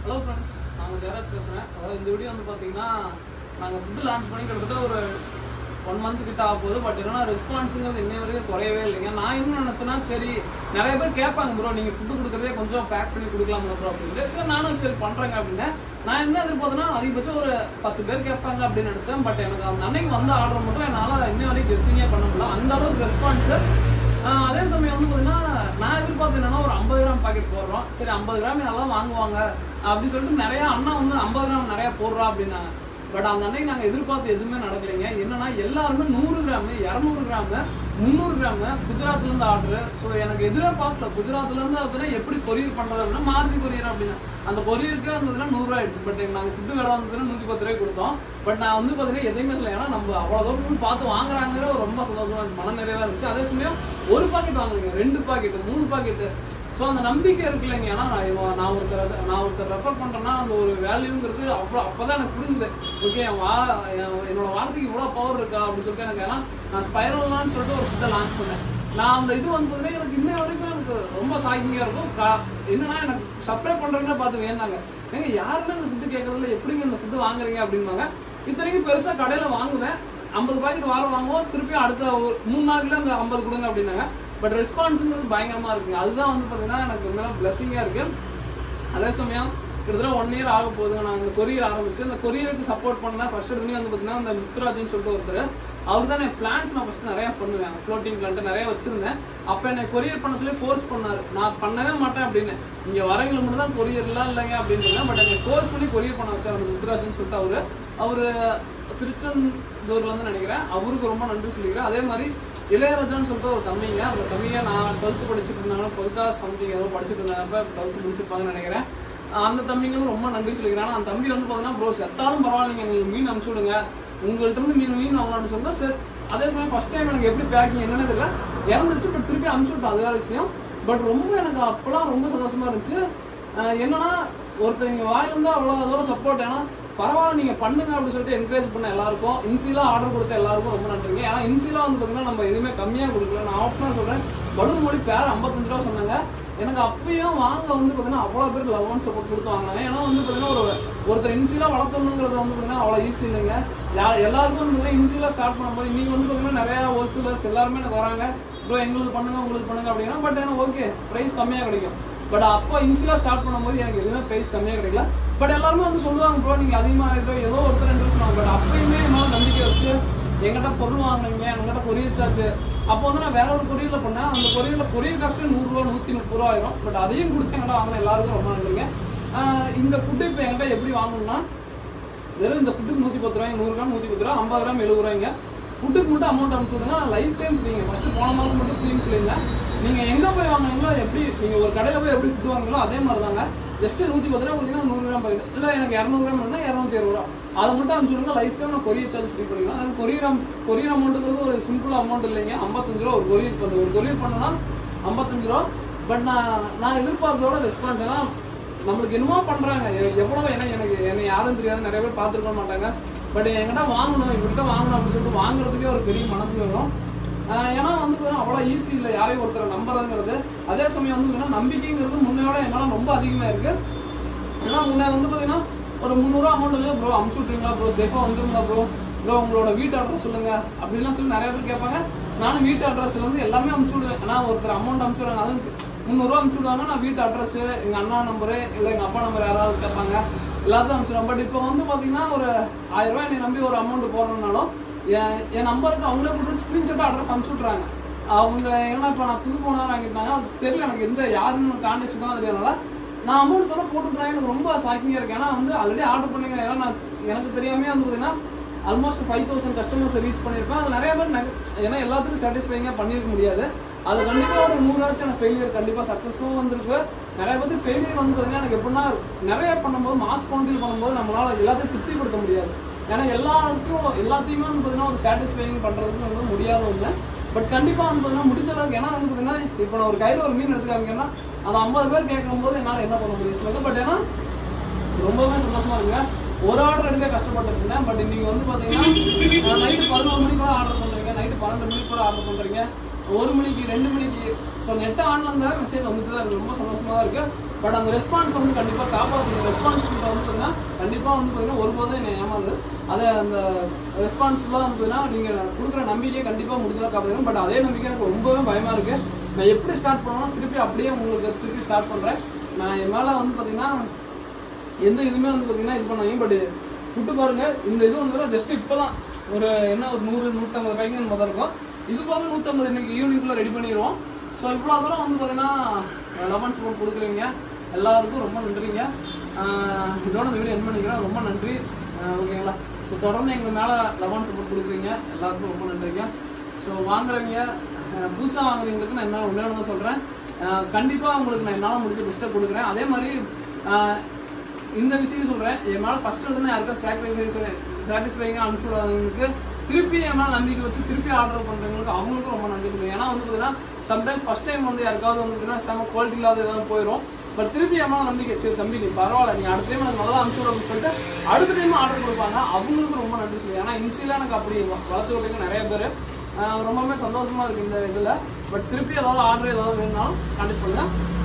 hello friends நான் உங்கள் ஜெயராஜ் பேசுகிறேன் அதாவது இந்த வீடியோ வந்து பார்த்தீங்கன்னா நாங்கள் ஃபுட்டு லான்ச் பண்ணி கிட்டத்தட்ட ஒரு ஒன் மந்த் கிட்ட ஆக போகுது பட் என்னன்னா ரெஸ்பான்ஸுங்கிறது இன்னை வரைக்கும் குறையவே இல்லைங்க நான் என்ன நினச்சேன்னா சரி நிறைய பேர் கேட்பாங்க ப்ரோ நீங்கள் ஃபுட்டு கொடுக்குறதே கொஞ்சம் பேக் பண்ணி கொடுக்கலாம் ப்ரோ அப்படின்ட்டு சரி நானும் சரி பண்ணுறேங்க அப்படின்னு நான் என்ன எதிர்பார்த்தேன்னா அதிகபட்சம் ஒரு பத்து பேர் கேட்பாங்க அப்படின்னு நினச்சேன் பட் எனக்கு அந்த அன்னைக்கு வந்த ஆர்டர் மட்டும் என்னால் இன்ன வரைக்கும் கெஸ்ஸிங்கே பண்ண முடியல அந்த அளவுக்கு ரெஸ்பான்ஸு ஆஹ் அதே சமயம் வந்து பார்த்தீங்கன்னா நான் எதிர்பார்த்து என்னன்னா ஒரு ஐம்பது கிராம் பாக்கெட் போடுறோம் சரி ஐம்பது கிராம் நல்லா வாங்குவாங்க அப்படி சொல்லிட்டு நிறைய அண்ணா வந்து ஐம்பது கிராம் நிறைய போடுறா அப்படின்னாங்க பட் அந்த அன்னைக்கு நாங்கள் எதிர்பார்த்து எதுவுமே நடக்கலைங்க என்னன்னா எல்லாருமே நூறு கிராம் இரநூறு கிராம் முந்நூறு கிராம் குஜராத்ல இருந்து ஆர்டர் ஸோ எனக்கு எதிராக பார்க்கல குஜராத்ல இருந்து அப்படின்னா எப்படி கொரியர் பண்றது அப்படின்னா மாருதி கொரியர் அப்படின்னா அந்த கொரியருக்கு வந்ததுன்னா நூறுரூவா ஆயிடுச்சு பட் நாங்கள் ஃபுட்டு விலை வந்ததுன்னா நூற்றி பத்து ரூபாய் கொடுத்தோம் பட் நான் வந்து பார்த்தீங்கன்னா எதையுமே இல்லை ஏன்னா நம்ம அவ்வளோ தூரம் பார்த்து வாங்குறாங்கிற ஒரு ரொம்ப சந்தோஷமா இருந்துச்சு மன நிறைவா இருந்துச்சு அதே சமயம் ஒரு பாக்கெட் வாங்குறீங்க ரெண்டு பாக்கெட் மூணு பாக்கெட்டு ஸோ அந்த நம்பிக்கை இருக்கு இல்லைங்க ஏன்னா நான் இவன் நான் ஒருத்தர் நான் ஒருத்தர் ரெஃபர் பண்றேன்னா அந்த ஒரு வேல்யூங்கிறது அவ்வளோ அப்பதான் எனக்கு புரிஞ்சுது ஓகே என் வா என் என்னோட வார்த்தைக்கு இவ்வளோ பவர் இருக்கா அப்படின்னு சொல்லிட்டு எனக்கு ஏன்னா நான் ஸ்பைரல்லான்னு சொல்லிட்டு ஒரு ஃபுட்டை லான்ச் பண்ணேன் நான் அந்த இது வந்து பார்த்தீங்கன்னா எனக்கு இன்ன வரைக்கும் எனக்கு ரொம்ப சாக்கிங்கா இருக்கும் கா- என்னன்னா எனக்கு சப்ளை பண்றவங்க பார்த்து வேண்டாங்க ஏங்க யாருமே இந்த ஃபுட்டு கேட்கறதுல எப்படிங்க இந்த ஃபுட்டு வாங்குறீங்க அப்படின்பாங்க இத்தனைக்கும் பெருசா கடையில வாங்குவேன் ஐம்பது பாக்கெட் வாரம் வாங்குவோம் திருப்பி அடுத்த ஒரு மூணு நாளுக்குள்ள அந்த ஐம்பது கொடுங்க அப்படின்னாங்க பட் ரெஸ்பான்ஸுங்கிறது பயங்கரமா இருக்குங்க அதுதான் வந்து பாத்தீங்கன்னா எனக்கு மேல பிளஸ்ஸிங்கா இருக்கு அதே சமயம் கிட்டத்தட்ட ஒன் இயர் ஆக போகுதுங்க நான் இந்த கொரியர் ஆரம்பிச்சு அந்த கொரியருக்கு சப்போர்ட் பண்ணேன் ஃபர்ஸ்ட் எடுத்து வந்து பார்த்தீங்கன்னா அந்த முத்துராஜ்னு சொல்லிட்டு ஒருத்தர் அவர் தான் என் பிளான்ஸ் நான் ஃபர்ஸ்ட் நிறைய பண்ணுவேன் ஃப்ளோட்டிங் பிளான்ட் நிறைய வச்சிருந்தேன் அப்போ என்னை கொரியர் பண்ண சொல்லி ஃபோர்ஸ் பண்ணாரு நான் பண்ணவே மாட்டேன் அப்படின்னு இங்க வரவங்களுக்கு மட்டும் தான் கொரியர்லாம் இல்லைங்க அப்படின்னு சொன்னேன் பட் என்னை ஃபோர்ஸ் பண்ணி கொரியர் பண்ண வச்சார் அந்த முத்துராஜ்னு சொல்லிட்டு அவரு அவரு திருச்செந்தூர்ல வந்து நினைக்கிறேன் அவருக்கு ரொம்ப நன்றி சொல்லிக்கிறேன் அதே மாதிரி இளையராஜான்னு சொல்லிட்டு ஒரு தம்பிங்க அந்த தம்பிங்க நான் டுவெல்த் படிச்சுட்டு இருந்தாங்க டுவெல்த்தா சம்திங் ஏதோ படிச்சுட்டு இருந்தாங்க டுவெல்த் முடிச்சிருப்பாங்கன்னு நினைக்கிறேன் ஆஹ் அந்த தம்பிங்களும் ரொம்ப நன்றி சொல்லிக்கிறேன் ஆனா அந்த தம்பி வந்து பார்த்தீங்கன்னா ப்ரோ செத்தாலும் பரவாயில்லைங்க எங்களுக்கு மீன் அனுப்பிச்சு விடுங்க உங்கள்ட்ட இருந்து மீன் மீன் வாங்கலாம்னு சொன்னா சரி அதே சமயம் ஃபர்ஸ்ட் டைம் எனக்கு எப்படி பேக்கிங் என்னன்னு தெரியல இறந்துருச்சு பட் திருப்பி அனுப்பிச்சு விட்டோம் அது வேற விஷயம் பட் ரொம்ப எனக்கு அப்பெல்லாம் ரொம்ப சந்தோஷமா இருந்துச்சு ஆஹ் என்னன்னா ஒருத்தர் இங்க வாயிலிருந்து அவ்வளவு தூரம் சப்போர்ட் ஏன்னா பரவாயில்ல நீங்க பண்ணுங்க அப்படின்னு சொல்லிட்டு என்கரேஜ் பண்ண எல்லாருக்கும் இன்சிலா ஆர்டர் கொடுத்த எல்லாருக்கும் ரொம்ப நன்றிங்க ஏன்னா இன்சிலா வந்து பாத்தீங்கன்னா நம்ம எதுவுமே கம்மியா கொடுக்கல நான் ஆப்னா சொல்றேன் பலூன் மொழி பேர் ஐம்பத்தஞ்சு ரூபா சொன்னாங்க எனக்கு அப்பயும் வாங்க வந்து பாத்தீங்கன்னா அவ்வளவு பேர் லவ் அண்ட் சப்போர்ட் கொடுத்து வாங்கினாங்க ஏன்னா வந்து பாத்தீங்கன்னா ஒரு ஒருத்தர் இன்சிலா வளர்த்தணுங்கிறது வந்து பாத்தீங்கன்னா அவ்வளவு ஈஸி இல்லைங்க யா- எல்லாருக்கும் வந்து இன்சிலா ஸ்டார்ட் பண்ணும்போது நீங்க வந்து பாத்தீங்கன்னா நிறைய ஹோல்சேலர்ஸ் எல்லாருமே எனக்கு வராங்க ப்ரோ எங்களுக்கு பண்ணுங்க உங்களுக்கு பண்ணுங்க அப்படின்னா பட் எனக்கு ஓகே பிரைஸ் கம்மியா கிடைக்கும் பட் அப்போ இன்சிலா ஸ்டார்ட் பண்ணும்போது எனக்கு எதுவுமே பிரைஸ் கம்மியா கிடைக்கல பட் எல்லாருமே வந்து சொல்லுவாங்க ப்ரோ நீங்க அதிகமா ஏதோ ஏதோ ஒருத்தர் ரெண்டு பேர் சொல்லுவாங்க பட் அப்பயுமே என்னால நம்பிக்கை வச்சு என்கிட்ட பொருள் வாங்குனீங்க என்கிட்ட கொரியர் சார்ஜ் அப்போ வந்து நான் வேற ஒரு கொரியர்ல பண்ணேன் அந்த கொரியர்ல கொரியர் காஸ்ட் நூறுரூவா நூத்தி முப்பது ரூபா ஆயிரும் பட் அதையும் கொடுத்து என்கிட்ட வாங்கின எல்லாருக்கும் ரொம்ப நன்றிங்க ஆஹ் இந்த ஃபுட்டு இப்போ என்கிட்ட எப்படி வாங்கணும்னா வெறும் இந்த ஃபுட்டுக்கு நூற்றி பத்து ரூபாய் நூறு கிராம் நூற்றி பத்து ரூபா ஐம்பது கிராம் எழுபது ரூபாய்ங்க ஃபுட்டுக்கு மட்டும் அமௌண்ட் அனுப்பிச்சு விடுங்க நான் லைஃப் டைம் ஃப்ரீங்க ஃபர்ஸ்ட் போன மாதம் மட்டும் ஃப்ரீன்னு சொல்லியிருந்தேன் நீங்கள் எங்கே போய் வாங்குனீங்களோ எப்படி நீங்கள் ஒரு கடையில் போய் எப்படி ஃபுட்டு வாங்குறீங்களோ அதே மாதிரி தாங்க ஜஸ்ட் நூற்றி பத்து ரூபா கொடுத்தீங்கன்னா நூறு கிராம் பாக்கெட் இல்லை எனக்கு இரநூறு கிராம் வேணும்னா இரநூத்தி இருபது ரூபா அதை மட்டும் அனுப்பிச்சு விடுங்க லைஃப் டைம் நான் கொரியர் சார்ஜ் ஃப்ரீ பண்ணிக்கலாம் அது கொரியர் அம் கொரியர் அமௌண்ட்டுங்கிறது ஒரு சிம்பிள் அமௌண்ட் இல்லைங்க ஐம்பத்தஞ்சு ரூபா ஒரு கொரியர் பண்ணு ஒரு கொரியர் பண்ணோன்னா ஐம்பத்தஞ்சு ரூபா பட் நான் நான் எதிர்பார்த்ததோட ரெஸ்பான்ஸ் ஏன்னா நம்மளுக்கு என்னமோ பண்றாங்க எ- எவ்வளவு ஏன்னா எனக்கு என்னை யாரும் தெரியாது நிறைய பேர் பார்த்துருக்க மாட்டாங்க பட் என்கிட்ட வாங்கணும் இவர்கிட்ட வாங்கணும் அப்படின்னு சொல்லிட்டு வாங்குறதுக்கே ஒரு பெரிய மனசு வரும் ஆஹ் ஏன்னா வந்து பார்த்தீங்கன்னா அவ்வளோ ஈஸி இல்லை யாரையும் ஒருத்தரை நம்புறதுங்கிறது அதே சமயம் வந்து பார்த்தீங்கன்னா நம்பிக்கைங்கிறது முன்னையோட எங்களால் ரொம்ப அதிகமாக இருக்கு ஏன்னா முன்னே வந்து பார்த்தீங்கன்னா ஒரு முந்நூறுவா அமௌண்ட் இல்லை ப்ரோ அமுச்சு விட்றீங்களா ப்ரோ சேஃபாக வந்துருங்களா ப்ரோ ப்ரோ உங்களோட வீட்டு அட்ரஸ் சொல்லுங்க அப்படின்லாம் சொல்லி நிறைய பேர் கேட்பாங்க நானும் வீட்டு அட்ரஸ்ல இருந்து எல்லாமே அமுச்சு விடுவேன் ஏன்னா ஒருத்தர் அமௌண்ட் அமுச்சு விடுவாங்க அதுவும் முந்நூறுவா அமுச்சு விடுவாங்க நான் வீட்டு அட்ரஸ் எங்க அண்ணா நம்பரு இல்லை எங்க அப்பா நம்பர் யாராவது கேட்பாங்க எல்லாத்தையும் அமுச்சிடுவேன் பட் இப்போ வந்து பார்த்தீங்கன்னா ஒரு ஆயிரம் ரூபாய் என்னை நம்பி ஒரு அமௌண்ட் போடுறதுனாலும் என் என் நம்பருக்கு அவங்களே போட்டு ஸ்க்ரீன்ஷாட் அட்ரஸ் அமுச்சு விட்றாங்க அவங்க ஏன்னா இப்போ நான் புது ஃபோனாக வாங்கிட்டாங்க அது தெரியல எனக்கு எந்த யாருன்னு காண்டேஜ் தான் தெரியல நான் அமௌண்ட் சொல்ல போட்டுட்றேன் எனக்கு ரொம்ப ஷாக்கிங்காக இருக்கு ஏன்னா வந்து ஆல்ரெடி ஆர்டர் பண்ணிங்க ஏன்னா நான் எனக்கு தெரியாமே வந்து பார்த்தீங்கன்னா almost five thousand customers reach பண்ணியிருப்பேன் அது நிறைய பேர் நெக- ஏன்னா எல்லாத்துக்கும் சாட்டிஸ்ஃபைங்காக பண்ணியிருக்க முடியாது அது கண்டிப்பாக ஒரு நூறாச்சும் எனக்கு ஃபெயிலியர் கண்டிப்பாக சக்ஸஸும் வந்திருக்கு நிறைய பேருக்கு ஃபெயிலியர் வந்து பார்த்தீங்கன்னா எனக்கு எப்படின்னா நிறைய பண்ணும்போது மாஸ் குவான்டிட்டி பண்ணும்போது நம்மளால எல்லாத்தையும் திருப்திப்படுத்த முடியாது ஏன்னா எல்லாருக்கும் எல்லாத்தையுமே வந்து பார்த்தீங்கன்னா ஒரு சாட்டிஸ்ஃபைங் பண்ணுறதுக்கு வந்து முடியாத ஒன்று பட் கண்டிப்பாக வந்து பார்த்தீங்கன்னா முடிஞ்ச அளவுக்கு ஏன்னா வந்து பார்த்தீங்கன்னா இப்போ நான் ஒரு கையில் ஒரு மீன் எடுத்துக்காங்கன்னா அது ஐம்பது பேர் கேட்கும் போது என்னால் என்ன பண்ண முடியும் சொல்லுங்க பட் ஏன்னா ரொம்பவே சந்தோஷமா இருக்குங்க ஒரு ஆர்டர் எடுக்க கஷ்டப்பட்டு இருந்தேன் பட் இன்னைக்கு வந்து பாத்தீங்கன்னா நைட்டு பதினோரு மணிக்கு கூட ஆர்டர் பண்றீங்க நைட்டு பன்னெண்டு மணிக்கு கூட ஆர்டர் பண்றீங்க ஒரு மணிக்கு ரெண்டு மணிக்கு ஸோ நெட் ஆன்ல இருந்தா மெசேஜ் வந்துட்டு தான் இருக்கு ரொம்ப சந்தோஷமா தான் இருக்கு பட் அந்த ரெஸ்பான்ஸ் வந்து கண்டிப்பாக காப்பாற்றணும் ரெஸ்பான்ஸ் வந்து பார்த்தீங்கன்னா கண்டிப்பாக வந்து பார்த்தீங்கன்னா ஒருபோதும் என்னை ஏமாது அதை அந்த ரெஸ்பான்ஸ்ஃபுல்லாக வந்து பார்த்தீங்கன்னா நீங்கள் கொடுக்குற நம்பிக்கையை கண்டிப்பாக முடிஞ்சதாக காப்பாற்றணும் பட் அதே நம்பிக்கை எனக்கு ரொம்பவே பயமாக இருக்குது நான் எப்படி ஸ்டார்ட் பண்ணணும் திருப்பி அப்படியே உங்களுக்கு திருப்பி ஸ்டார்ட் பண்ணுறேன் நான் என் மேலே வந்து பார்த்தீங்கன்னா எந்த இதுவுமே வந்து பார்த்தீங்கன்னா இது பண்ணாங்க பட் ஃபுட்டு பாருங்க இந்த இது வந்து ஜஸ்ட் இப்போதான் ஒரு என்ன ஒரு நூறு நூற்றம்பது பேக்கிங் முதல் இருக்கும் இது போக நூற்றம்பது இன்னைக்கு ஈவினிங்குள்ளே ரெடி பண்ணிடுவோம் ஸோ இவ்வளோ தூரம் வந்து பார்த்தீங்கன்னா லெமன் சப்போர்ட் கொடுக்குறீங்க எல்லாருக்கும் ரொம்ப நன்றிங்க ஆஹ் இதோட இந்த வீடியோ என் பண்ணிக்கிறேன் ரொம்ப நன்றி ஆஹ் ஓகேங்களா ஸோ தொடர்ந்து எங்கள் மேலே லெமன் சப்போர்ட் கொடுக்குறீங்க எல்லாருக்கும் ரொம்ப நன்றிங்க ஸோ வாங்குறவங்க புதுசாக வாங்குறவங்களுக்கு நான் என்ன ஒன்றே ஒன்று சொல்கிறேன் கண்டிப்பாக உங்களுக்கு நான் என்னால் முடிஞ்ச பெஸ்ட்டாக கொடுக்குறேன் அதே மாதிரி ஆஹ் இந்த விஷயம் சொல்றேன் என் மேல ஃபர்ஸ்ட் வந்து யாருக்கா சாக்ரிஃபைஸ் சாட்டிஸ்ஃபைங்க அனுப்பிச்சு விடாதவங்களுக்கு திருப்பி என் மேல நம்பிக்கை வச்சு திருப்பி ஆர்டர் பண்றவங்களுக்கு அவங்களுக்கும் ரொம்ப நன்றி சொல்லுவேன் ஏன்னா வந்து பார்த்தீங்கன்னா சம்டைம்ஸ் ஃபர்ஸ்ட் டைம் வந்து யாருக்காவது வந்து பார்த்தீங்கன்னா செம குவாலிட்டி இல்லாத ஏதாவது போயிடும் பட் திருப்பி என் மேல நம்பிக்கை சரி தம்பி நீ பரவாயில்ல நீ அடுத்த டைம் எனக்கு நல்லா அனுப்பிச்சு விட சொல்லிட்டு அடுத்த டைம் ஆர்டர் கொடுப்பாங்க அவங்களுக்கும் ரொம்ப நன்றி சொல்லுவேன் ஏன்னா இனிஷியலாக எனக்கு அப்படி வளர்த்து விட்டீங்க நிறைய பேர் ஆஹ் ரொம்பவே சந்தோஷமா இருக்கு இந்த இதுல பட் திருப்பி ஏதாவது ஆர்டர் ஏதாவது வேணும்னாலும் கான்டெக்ட் பண்ணுங்க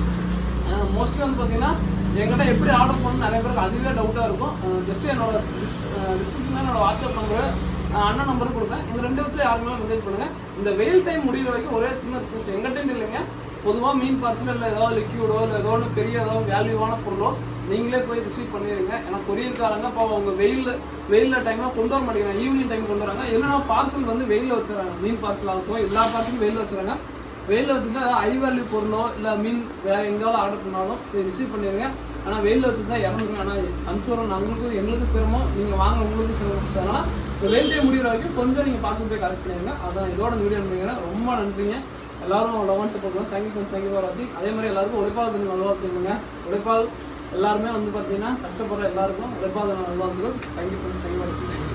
மோஸ்ட்லி வந்து பார்த்தீங்கன்னா என்கிட்ட எப்படி ஆர்டர் பண்ணணும் நிறைய பேருக்கு அதுவே டவுட்டாக இருக்கும் ஜஸ்ட் என்னோட டிஸ்கிரிப்ஷனில் என்னோட வாட்ஸ்அப் நம்பரு அண்ணன் நம்பர் கொடுப்பேன் இந்த ரெண்டு விதத்தில் யாருமே மெசேஜ் பண்ணுங்க இந்த வெயில் டைம் முடிகிற வரைக்கும் ஒரே சின்ன ரிக்வஸ்ட் எங்கிட்ட இல்லைங்க பொதுவாக மீன் பார்சல் இல்லை ஏதாவது லிக்யூடோ இல்லை ஏதோ ஒன்று பெரிய ஏதாவது வேல்யூவான பொருளோ நீங்களே போய் ரிசீவ் பண்ணிடுங்க ஏன்னா கொரியர்காரங்க இப்போ அவங்க வெயில் வெயிலில் டைமில் கொண்டு வர மாட்டேங்கிறாங்க ஈவினிங் டைம் கொண்டு வராங்க என்னன்னா பார்சல் வந்து வெயிலில் வச்சுறாங்க மீன் பார்சல் ஆகட்டும் எல்லா பார்சலும் வெயிலில் வச்சுறாங்க வெயிலில் வச்சுருந்தா ஏதாவது ஹை வேல்யூ பொருளோ இல்லை மீன் வேற எங்கேயாவது ஆர்டர் பண்ணாலும் இதை ரிசீவ் பண்ணிடுங்க ஆனால் வெயிலில் வச்சுருந்தா இறந்துருங்க ஆனால் அனுப்பிச்சு உங்களுக்கு எங்களுக்கு சிரமம் நீங்கள் வாங்க உங்களுக்கு சிரமம் So, அதனால இந்த வெயில் டைம் முடிகிற வரைக்கும் கொஞ்சம் நீங்கள் பார்சல் போய் கரெக்ட் பண்ணிடுங்க அதான் இதோட இந்த வீடியோ பண்ணிக்கிறேன் ரொம்ப நன்றிங்க எல்லாரும் லவன் சப்போர்ட் பண்ணுங்க தேங்க்யூ ஃப்ரெண்ட்ஸ் தேங்க்யூ ஃபார் வாட்சிங் அதே மாதிரி எல்லாருக்கும் உழைப்பாளர் தினம் நல்வாழ்த்துங்க உழைப்பால் எல்லாருமே வந்து பார்த்தீங்கன்னா கஷ்டப்படுற எல்லாருக்கும் உழைப்பாளர் தினம் நல்வாழ்த்துகள் தேங்க்யூ ஃப்ரெண்ட்ஸ் தேங்க்யூ ஃபார் வாட்சிங்